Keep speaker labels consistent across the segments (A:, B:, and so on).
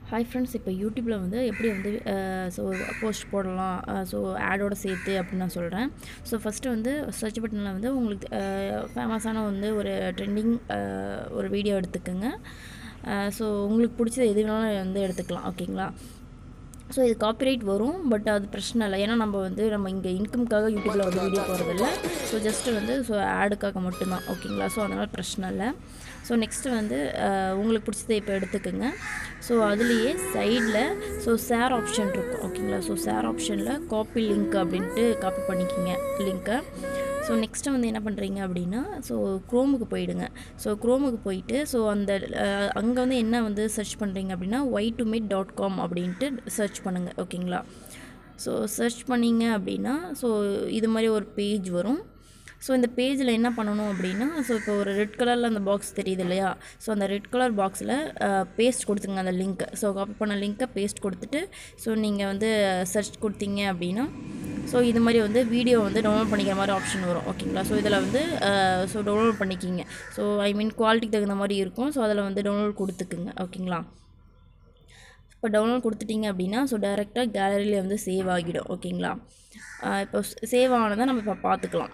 A: hi friends இப்போ யூடியூப்பில் வந்து எப்படி வந்து ஸோ போஸ்ட் போடலாம் ஸோ ஆடோட சேர்த்து அப்படின்னு நான் சொல்கிறேன் ஸோ ஃபஸ்ட்டு வந்து சர்ச் பட்டனில் வந்து உங்களுக்கு ஃபேமஸான வந்து ஒரு ட்ரெண்டிங் ஒரு வீடியோ எடுத்துக்கோங்க ஸோ உங்களுக்கு பிடிச்சது எது வேணாலும் வந்து எடுத்துக்கலாம் ஓகேங்களா ஸோ இது காப்பிரைட் வரும் பட் அது பிரச்சனை இல்லை ஏன்னா நம்ம வந்து நம்ம இங்கே இன்கம்க்காக யூடியூப்பில் வந்து வீடியோ போகிறதில்ல ஸோ ஜஸ்ட்டு வந்து ஸோ ஆடுக்காக மட்டும்தான் ஓகேங்களா ஸோ அதனால் பிரச்சனை இல்லை ஸோ நெக்ஸ்ட்டு வந்து உங்களுக்கு பிடிச்சதை இப்போ எடுத்துக்கோங்க ஸோ அதுலேயே சைடில் ஸோ ஷேர் ஆப்ஷன் இருக்கும் ஓகேங்களா ஸோ ஷேர் ஆப்ஷனில் காப்பி லிங்க் அப்படின்ட்டு காப்பி பண்ணிக்கிங்க லிங்க்கை ஸோ நெக்ஸ்ட்டு வந்து என்ன பண்ணுறீங்க அப்படின்னா ஸோ க்ரோமுக்கு போயிடுங்க ஸோ க்ரோமுக்கு போயிட்டு ஸோ அந்த அங்கே வந்து என்ன வந்து சர்ச் பண்ணுறீங்க அப்படின்னா Y two mate dot com அப்படின்ட்டு சர்ச் பண்ணுங்கள் ஓகேங்களா ஸோ சர்ச் பண்ணிங்க அப்படின்னா ஸோ இது மாதிரி ஒரு பேஜ் வரும் ஸோ இந்த பேஜில் என்ன பண்ணணும் அப்படின்னா ஸோ இப்போ ஒரு ரெட் கலரில் அந்த பாக்ஸ் தெரியுது இல்லையா ஸோ அந்த ரெட் கலர் பாக்ஸில் பேஸ்ட் கொடுத்துங்க அந்த லிங்க்கை ஸோ காப்பி பண்ண லிங்க்கை பேஸ்ட் கொடுத்துட்டு ஸோ நீங்கள் வந்து சர்ச் கொடுத்தீங்க அப்படின்னா ஸோ இது மாதிரி வந்து வீடியோ வந்து டவுன்லோட் பண்ணிக்கிற மாதிரி ஆப்ஷன் வரும் ஓகேங்களா ஸோ இதில் வந்து ஸோ டவுன்லோட் பண்ணிக்கிங்க ஸோ ஐ மீன் குவாலிட்டிக்கு தகுந்த மாதிரி இருக்கும் ஸோ அதில் வந்து டவுன்லோட் கொடுத்துக்குங்க ஓகேங்களா இப்போ டவுன்லோட் கொடுத்துட்டிங்க அப்படின்னா ஸோ டேரெக்டாக கேலரியில் வந்து சேவ் ஆகிடும் ஓகேங்களா இப்போ சேவ் ஆனதை நம்ம இப்போ பார்த்துக்கலாம்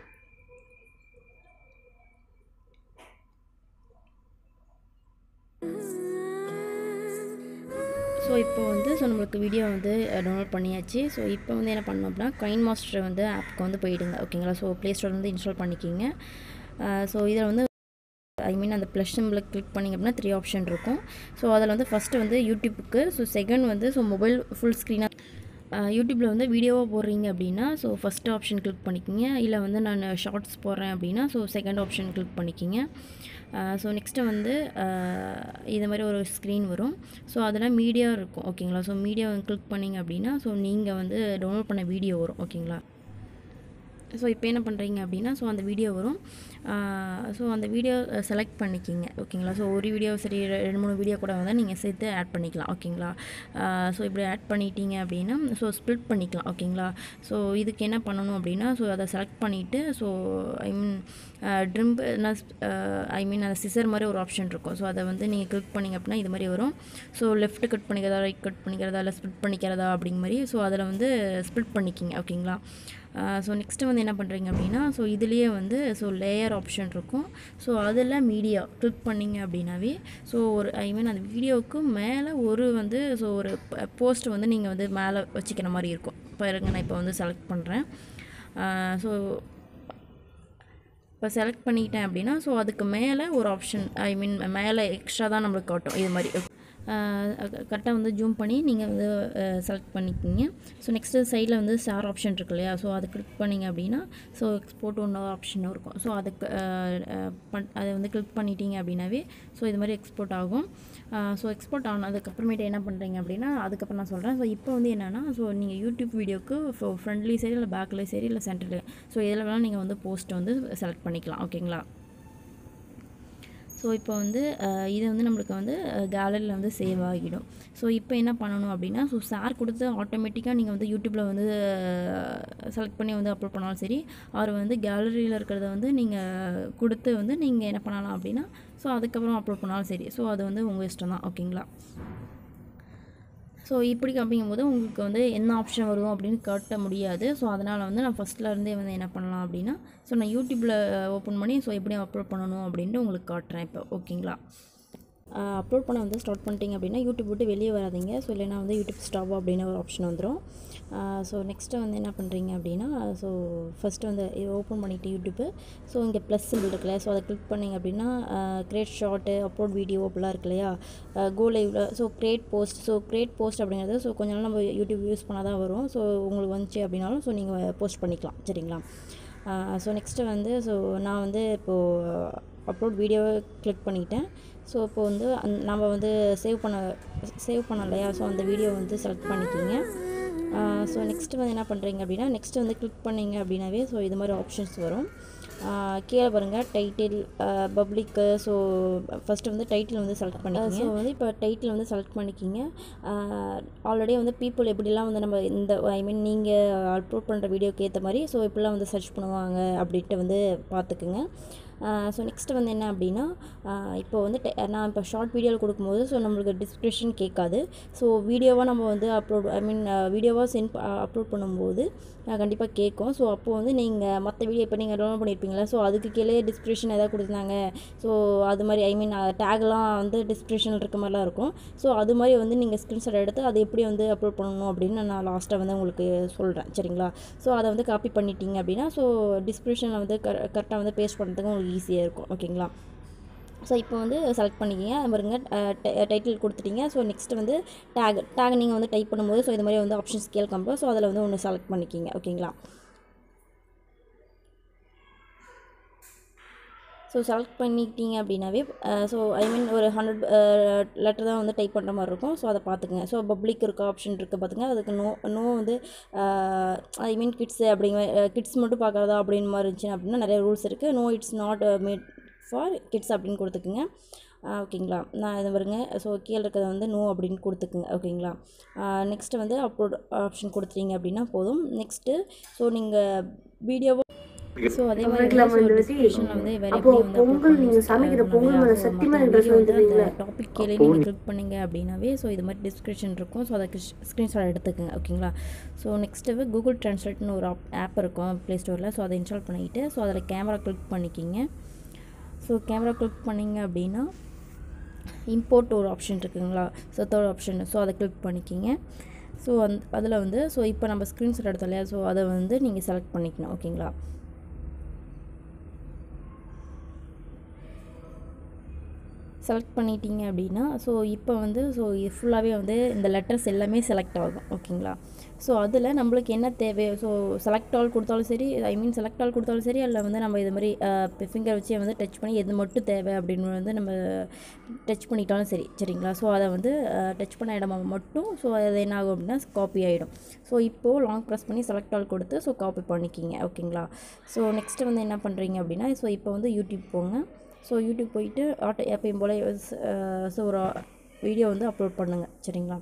A: ஸோ இப்போ வந்து ஸோ நம்மளுக்கு வீடியோ வந்து டவுன்லோட் பண்ணியாச்சு ஸோ இப்போ வந்து என்ன பண்ணணும் அப்படின்னா காயின் மாஸ்டர் வந்து ஆப்புக்கு வந்து போயிடுங்க ஓகேங்களா ஸோ ப்ளே ஸ்டோர் வந்து இன்ஸ்டால் பண்ணிக்கிங்க ஸோ இதில் வந்து ஐ மீன் அந்த ப்ளஸ் சிம்பில் கிளிக் பண்ணிங்க அப்படின்னா த்ரீ ஆப்ஷன் இருக்கும் ஸோ அதில் வந்து ஃபஸ்ட்டு வந்து யூடியூப்புக்கு ஸோ செகண்ட் வந்து ஸோ மொபைல் ஃபுல் ஸ்க்ரீனாக யூடியூப்பில் வந்து வீடியோவாக போடுறீங்க அப்படின்னா ஸோ ஃபஸ்ட் ஆப்ஷன் கிளிக் பண்ணிக்கிங்க இல்லை வந்து நான் ஷார்ட்ஸ் போடுறேன் அப்படின்னா ஸோ செகண்ட் ஆப்ஷன் கிளிக் பண்ணிக்கிங்க ஸோ நெக்ஸ்ட்டு வந்து இது மாதிரி ஒரு ஸ்க்ரீன் வரும் ஸோ அதில் மீடியா இருக்கும் ஓகேங்களா ஸோ மீடியா கிளிக் பண்ணிங்க அப்படின்னா ஸோ நீங்கள் வந்து டவுன்லோட் பண்ண வீடியோ வரும் ஓகேங்களா ஸோ இப்போ என்ன பண்ணுறீங்க அப்படின்னா ஸோ அந்த வீடியோ வரும் ஸோ அந்த வீடியோ செலக்ட் பண்ணிக்கிங்க ஓகேங்களா ஸோ ஒரு வீடியோ சரி ரெண்டு மூணு வீடியோ கூட வந்து நீங்கள் சேர்த்து ஆட் பண்ணிக்கலாம் ஓகேங்களா ஸோ இப்படி ஆட் பண்ணிட்டீங்க அப்படின்னா ஸோ ஸ்ப்ளிட் பண்ணிக்கலாம் ஓகேங்களா ஸோ இதுக்கு என்ன பண்ணணும் அப்படின்னா ஸோ அதை செலக்ட் பண்ணிவிட்டு ஸோ ஐ மீன் ட்ரிம்ப் ஐ மீன் அந்த சிசர் மாதிரி ஒரு ஆப்ஷன் இருக்கும் ஸோ அதை வந்து நீங்கள் கிளிக் பண்ணிங்க அப்படின்னா இது மாதிரி வரும் ஸோ லெஃப்ட் கட் பண்ணிக்கிறதா ரைட் கட் பண்ணிக்கிறதா இல்லை ஸ்ப்ளிட் பண்ணிக்கிறதா அப்படிங்க மாதிரி ஸோ அதில் வந்து ஸ்ப்ளிட் பண்ணிக்கிங்க ஓகேங்களா ஸோ நெக்ஸ்ட்டு வந்து என்ன பண்ணுறீங்க அப்படின்னா ஸோ இதுலேயே வந்து ஸோ லேயர் ஆப்ஷன் இருக்கும் ஸோ அதில் மீடியா கிளிக் பண்ணிங்க அப்படின்னாவே ஸோ ஒரு ஐ மீன் அந்த வீடியோவுக்கு மேலே ஒரு வந்து ஸோ ஒரு போஸ்ட் வந்து நீங்கள் வந்து மேலே வச்சுக்கிற மாதிரி இருக்கும் பாருங்க நான் இப்போ வந்து செலக்ட் பண்ணுறேன் ஸோ இப்போ செலக்ட் பண்ணிக்கிட்டேன் அப்படின்னா ஸோ அதுக்கு மேலே ஒரு ஆப்ஷன் ஐ மீன் மேலே எக்ஸ்ட்ரா தான் நம்மளுக்கு காட்டும் இது மாதிரி கரெக்டாக வந்து ஜூம் பண்ணி நீங்கள் வந்து செலக்ட் பண்ணிக்கிங்க ஸோ நெக்ஸ்ட்டு சைடில் வந்து ஷேர் ஆப்ஷன் இருக்கு இல்லையா ஸோ அதை கிளிக் பண்ணிங்க அப்படின்னா ஸோ எக்ஸ்போர்ட் ஒன்று ஆப்ஷனும் இருக்கும் ஸோ அதுக்கு பண் அதை வந்து கிளிக் பண்ணிட்டீங்க அப்படின்னாவே ஸோ இது மாதிரி எக்ஸ்போர்ட் ஆகும் ஸோ எக்ஸ்போர்ட் ஆனதுக்கப்புறமேட்டு என்ன பண்ணுறீங்க அப்படின்னா அதுக்கப்புறம் நான் சொல்கிறேன் ஸோ இப்போ வந்து என்னென்னா ஸோ நீங்கள் யூடியூப் வீடியோக்கு ஸோ ஃப்ரண்ட்லேயும் சரி இல்லை பேக்லேயும் சரி இல்லை சென்டர்லேயும் ஸோ இதில் வேணால் நீங்கள் வந்து போஸ்ட்டை வந்து செலக்ட் பண்ணிக்கலாம் ஓகேங்களா ஸோ இப்போ வந்து இது வந்து நம்மளுக்கு வந்து கேலரியில் வந்து சேவ் ஆகிடும் ஸோ இப்போ என்ன பண்ணணும் அப்படின்னா ஸோ ஷேர் கொடுத்து ஆட்டோமேட்டிக்காக நீங்கள் வந்து யூடியூப்பில் வந்து செலக்ட் பண்ணி வந்து அப்லோட் பண்ணாலும் சரி அவர் வந்து கேலரியில் இருக்கிறத வந்து நீங்கள் கொடுத்து வந்து நீங்கள் என்ன பண்ணலாம் அப்படின்னா ஸோ அதுக்கப்புறம் அப்லோட் பண்ணாலும் சரி ஸோ அது வந்து உங்கள் இஷ்டம் தான் ஓகேங்களா ஸோ இப்படி அப்படிங்கும்போது உங்களுக்கு வந்து என்ன ஆப்ஷன் வரும் அப்படின்னு காட்ட முடியாது ஸோ அதனால் வந்து நான் ஃபஸ்ட்லேருந்தே வந்து என்ன பண்ணலாம் அப்படின்னா ஸோ நான் யூடியூப்பில் ஓப்பன் பண்ணி ஸோ எப்படி அப்லோட் பண்ணணும் அப்படின்ட்டு உங்களுக்கு காட்டுறேன் இப்போ ஓகேங்களா அப்லோட் பண்ண வந்து ஸ்டார்ட் பண்ணிட்டீங்க அப்படின்னா யூடியூப் விட்டு வெளியே வராதிங்க ஸோ இல்லைனா வந்து யூடியூப் ஸ்டாப் அப்படின்னு ஒரு ஆப்ஷன் வந்துடும் ஸோ நெக்ஸ்ட்டு வந்து என்ன பண்ணுறீங்க அப்படின்னா ஸோ ஃபஸ்ட்டு வந்து ஓப்பன் பண்ணிவிட்டு யூடியூப்பு ஸோ இங்கே ப்ளஸ் சிம்பிள் இருக்குல்ல ஸோ அதை கிளிக் பண்ணிங்க அப்படின்னா க்ரியேட் ஷார்ட்டு அப்லோட் வீடியோ அப்படிலாம் இருக்கு இல்லையா கோ லைவில் so create post so create post அப்படிங்கிறது ஸோ கொஞ்ச நாள் நம்ம யூடியூப் யூஸ் பண்ணால் தான் வரும் ஸோ உங்களுக்கு வந்துச்சு அப்படின்னாலும் ஸோ நீங்கள் போஸ்ட் பண்ணிக்கலாம் சரிங்களா ஸோ நெக்ஸ்ட்டு வந்து ஸோ நான் வந்து இப்போது அப்லோட் வீடியோவை கிளிக் பண்ணிட்டேன் ஸோ இப்போ வந்து அந் நம்ம வந்து சேவ் பண்ண சேவ் பண்ண இல்லையா ஸோ அந்த வீடியோ வந்து செலக்ட் பண்ணிக்கிங்க ஸோ நெக்ஸ்ட்டு வந்து என்ன பண்ணுறீங்க அப்படின்னா நெக்ஸ்ட்டு வந்து கிளிக் பண்ணிங்க அப்படின்னாவே ஸோ இது மாதிரி ஆப்ஷன்ஸ் வரும் கீழே பாருங்கள் டைட்டில் பப்ளிக்கு ஸோ ஃபஸ்ட்டு வந்து டைட்டில் வந்து செலக்ட் பண்ணிக்கிங்க ஸோ வந்து இப்போ டைட்டில் வந்து செலக்ட் பண்ணிக்கிங்க ஆல்ரெடி வந்து பீப்புள் எப்படிலாம் வந்து நம்ம இந்த ஐ மீன் நீங்கள் அப்லோட் பண்ணுற வீடியோக்கு ஏற்ற மாதிரி ஸோ இப்படிலாம் வந்து சர்ச் பண்ணுவாங்க அப்படின்ட்டு வந்து பார்த்துக்குங்க ஸோ நெக்ஸ்ட்டு வந்து என்ன அப்படின்னா இப்போ வந்து te- நான் இப்போ ஷார்ட் வீடியோவில் கொடுக்கும்போது ஸோ நம்மளுக்கு டிஸ்கிரிப்ஷன் கேட்காது ஸோ வீடியோவாக நம்ம வந்து அப்லோட் ஐ மீன் வீடியோவாக சென்ட் அப்லோட் பண்ணும்போது கண்டிப்பாக கேட்கும் ஸோ அப்போது வந்து நீங்கள் மற்ற வீடியோ இப்போ நீங்கள் டவுன்லோட் பண்ணியிருப்பீங்களா ஸோ அதுக்கு கீழே டிஸ்கிரிப்ஷன் எதாவது கொடுத்துருந்தாங்க ஸோ அது மாதிரி ஐ மீன் டேக்லாம் வந்து டிஸ்கிரிப்ஷன் இருக்க மாதிரிலாம் இருக்கும் ஸோ அது மாதிரி வந்து நீங்கள் ஸ்க்ரீன்ஷாட் எடுத்து அதை எப்படி வந்து அப்லோட் பண்ணணும் அப்படின்னு நான் லாஸ்ட்டாக வந்து உங்களுக்கு சொல்கிறேன் சரிங்களா ஸோ அதை வந்து காப்பி பண்ணிட்டீங்க அப்படின்னா ஸோ டிஸ்கிரிப்ஷனில் வந்து கரெக்டாக வந்து பேஸ்ட் பண்ணுறதுக்கு உங்களுக்கு ஈஸியாக இருக்கும் ஓகேங்களா ஸோ இப்போ வந்து செலக்ட் பண்ணிக்கிங்க பாருங்க டைட்டில் கொடுத்துட்டீங்க ஸோ நெக்ஸ்ட் வந்து டேக் டேக் நீங்கள் வந்து டைப் பண்ணும்போது ஸோ இது மாதிரி வந்து ஆப்ஷன்ஸ் கேட்கப்போ ஸோ அதில் வந்து ஒன்று செலக்ட் பண்ணிக்கிங்க ஓகேங்களா ஸோ செலக்ட் பண்ணிக்கிட்டீங்க அப்படின்னாவே ஸோ ஐ மீன் ஒரு ஹண்ட்ரட் லெட்டர் தான் வந்து டைப் பண்ணுற மாதிரி இருக்கும் ஸோ அதை பார்த்துக்குங்க ஸோ பப்ளிக் இருக்க ஆப்ஷன் இருக்குது பார்த்துங்க அதுக்கு நோ நோ வந்து ஐ மீன் கிட்ஸு அப்படிங்கிற கிட்ஸ் மட்டும் பார்க்குறதா அப்படின்னு மாதிரி இருந்துச்சு அப்படின்னா நிறைய ரூல்ஸ் இருக்குது no it's not made for kids அப்படின்னு கொடுத்துக்குங்க ஆ, ஓகேங்களா நான் இது பாருங்க ஸோ கீழே இருக்கிறத வந்து நோ அப்படின்னு கொடுத்துக்குங்க ஓகேங்களா நெக்ஸ்ட்டு வந்து அப்லோட் ஆப்ஷன் கொடுத்துட்டீங்க அப்படின்னா போதும் நெக்ஸ்ட்டு ஸோ நீங்கள் வீடியோவை ஸோ அதே மாதிரி
B: வீட்டுல வந்து
A: டிஸ்கிரிப்ஷனில் வந்து வேறு
B: அப்போ
A: எப்படி வந்து upload
B: பொங்கல்
A: பண்ணி
B: நீங்க சமைக்கிற பொங்கல் மேல
A: so
B: சத்தியமா
A: மத்த
B: interest
A: video வந்து
B: வந்தது
A: அந்த டாபிக் கீழே நீங்கள் கிளிக் பண்ணீங்க அப்படின்னாவே ஸோ இது மாதிரி டிஸ்கிரிப்ஷன் இருக்கும் ஸோ அதை ஸ்க்ரீன்ஷாட் எடுத்துக்கோங்க ஓகேங்களா ஸோ நெக்ஸ்ட்டு கூகுள் ட்ரான்ஸ்லேட்னு ஒரு ஆப் இருக்கும் ப்ளே ஸ்டோரில் ஸோ அதை இன்ஸ்டால் பண்ணிக்கிட்டு ஸோ அதில் கேமரா கிளிக் பண்ணிக்கிங்க ஸோ கேமரா கிளிக் பண்ணீங்க அப்படின்னா இம்போர்ட் ஒரு ஆப்ஷன் இருக்குங்களா ஸோ தேர்ட் ஆப்ஷன் ஸோ அதை கிளிக் பண்ணிக்கிங்க ஸோ அந் அதில் வந்து ஸோ இப்போ நம்ம ஸ்க்ரீன்ஷாட் எடுத்தோம் இல்லையா ஸோ அதை வந்து நீங்கள் செலக்ட் பண்ணிக்கணும் ஓகேங்களா செலக்ட் பண்ணிட்டீங்க அப்படின்னா ஸோ இப்போ வந்து ஸோ இது ஃபுல்லாகவே வந்து இந்த லெட்டர்ஸ் எல்லாமே செலக்ட் ஆகும் ஓகேங்களா ஸோ அதில் நம்மளுக்கு என்ன தேவை ஸோ செலக்ட் ஆல் கொடுத்தாலும் சரி ஐ மீன் செலக்ட் ஆல் கொடுத்தாலும் சரி அதில் வந்து நம்ம இது மாதிரி ஃபிங்கர் வச்சு வந்து டச் பண்ணி எது மட்டும் தேவை அப்படின்னு வந்து நம்ம டச் பண்ணிட்டாலும் சரி சரிங்களா ஸோ அதை வந்து டச் பண்ண இடமா மட்டும் ஸோ அது என்ன ஆகும் அப்படின்னா காப்பி ஆகிடும் ஸோ இப்போது லாங் ப்ரெஸ் பண்ணி செலக்ட் ஆல் கொடுத்து ஸோ காப்பி பண்ணிக்கிங்க ஓகேங்களா ஸோ நெக்ஸ்ட்டு வந்து என்ன பண்ணுறீங்க அப்படின்னா ஸோ இப்போ வந்து யூடியூப் போங்க ஸோ யூடியூப் போயிட்டு ஆட்டோ எப்பயும் போல் ஸோ ஒரு வீடியோ வந்து அப்லோட் பண்ணுங்கள் சரிங்களா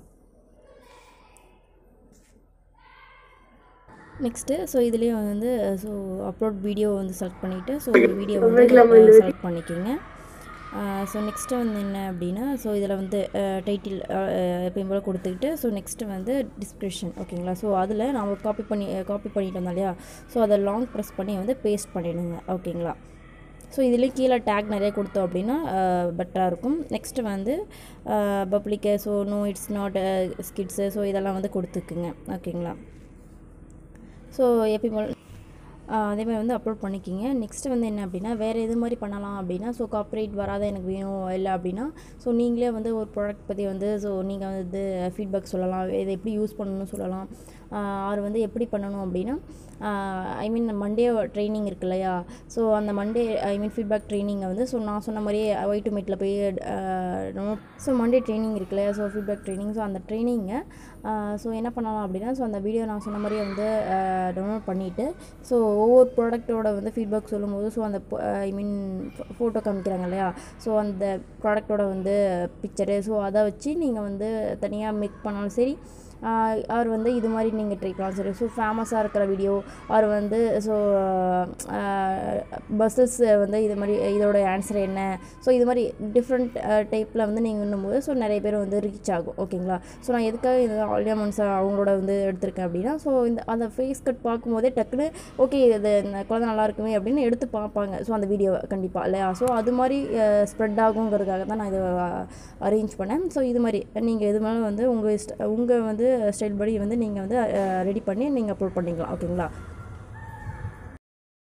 A: நெக்ஸ்ட்டு ஸோ இதுலேயே வந்து ஸோ அப்லோட் வீடியோ வந்து செலக்ட் பண்ணிவிட்டு ஸோ ஒரு வீடியோ வந்து செலக்ட் பண்ணிக்கோங்க ஸோ நெக்ஸ்ட்டு வந்து என்ன அப்படின்னா ஸோ இதில் வந்து டைட்டில் எப்பயும் போல் கொடுத்துக்கிட்டு ஸோ நெக்ஸ்ட்டு வந்து டிஸ்கிரிப்ஷன் ஓகேங்களா ஸோ அதில் நம்ம காப்பி பண்ணி காப்பி பண்ணிட்டு வந்தோம் இல்லையா ஸோ அதை லாங் ப்ரெஸ் பண்ணி வந்து பேஸ்ட் பண்ணிவிடுங்க ஓகேங்களா ஸோ இதுலேயே கீழே டேக் நிறைய கொடுத்தோம் அப்படின்னா பெட்டராக இருக்கும் நெக்ஸ்ட்டு வந்து public so no it's not kids so இதெல்லாம் வந்து கொடுத்துக்குங்க ஓகேங்களா ஸோ எப்பயும் போல் அதே மாதிரி வந்து அப்லோட் பண்ணிக்கிங்க நெக்ஸ்ட்டு வந்து என்ன அப்படின்னா வேறு எது மாதிரி பண்ணலாம் அப்படின்னா ஸோ காப்பரேட் வராத எனக்கு வேணும் இல்லை அப்படின்னா ஸோ நீங்களே வந்து ஒரு ப்ராடக்ட் பற்றி வந்து ஸோ நீங்கள் வந்து ஃபீட்பேக் சொல்லலாம் இதை எப்படி யூஸ் பண்ணணும்னு சொல்லலாம் ஆர் வந்து எப்படி பண்ணணும் அப்படின்னா ஐ மீன் மண்டே ட்ரைனிங் இருக்கு இல்லையா ஸோ அந்த மண்டே ஐ மீன் ஃபீட்பேக் ட்ரைனிங்கை வந்து ஸோ நான் சொன்ன மாதிரியே ஒய் டு மீட்டில் போய் ஸோ மண்டே ட்ரைனிங் இருக்கு இல்லையா ஸோ ஃபீட்பேக் ட்ரைனிங் ஸோ அந்த ட்ரைனிங்கை ஸோ என்ன பண்ணலாம் அப்படின்னா ஸோ அந்த வீடியோ நான் சொன்ன மாதிரியே வந்து டவுன்லோட் பண்ணிவிட்டு ஸோ ஒவ்வொரு ப்ராடக்ட்டோட வந்து ஃபீட்பேக் சொல்லும்போது ஸோ அந்த ஐ மீன் ஃபோட்டோ காமிக்கிறாங்க இல்லையா ஸோ அந்த ப்ராடக்ட்டோட வந்து பிக்சரு ஸோ அதை வச்சு நீங்கள் வந்து தனியாக மேக் பண்ணாலும் சரி அவர் வந்து இது மாதிரி நீங்கள் ட்ரை பண்ணலாம் சரி ஸோ ஃபேமஸாக இருக்கிற வீடியோ அவர் வந்து ஸோ பஸ்ஸஸ் வந்து இது மாதிரி இதோட ஆன்சர் என்ன ஸோ இது மாதிரி டிஃப்ரெண்ட் டைப்பில் வந்து நீங்கள் இன்னும்போது ஸோ நிறைய பேர் வந்து ரீச் ஆகும் ஓகேங்களா ஸோ நான் எதுக்காக இந்த ஆலியா மன்ஸா அவங்களோட வந்து எடுத்திருக்கேன் அப்படின்னா ஸோ இந்த அந்த ஃபேஸ் கட் பார்க்கும்போதே டக்குன்னு ஓகே இது இந்த குழந்தை நல்லா இருக்குமே அப்படின்னு எடுத்து பார்ப்பாங்க ஸோ அந்த வீடியோவை கண்டிப்பாக இல்லையா ஸோ அது மாதிரி ஸ்ப்ரெட் ஆகுங்கிறதுக்காக தான் நான் இதை அரேஞ்ச் பண்ணேன் ஸோ இது மாதிரி நீங்கள் இது மேலே வந்து உங்கள் இஷ்ட உங்கள் வந்து ஸ்டைல் படி வந்து நீங்கள் வந்து ரெடி பண்ணி நீங்கள் அப்லோட் பண்ணிக்கலாம் ஓகேங்களா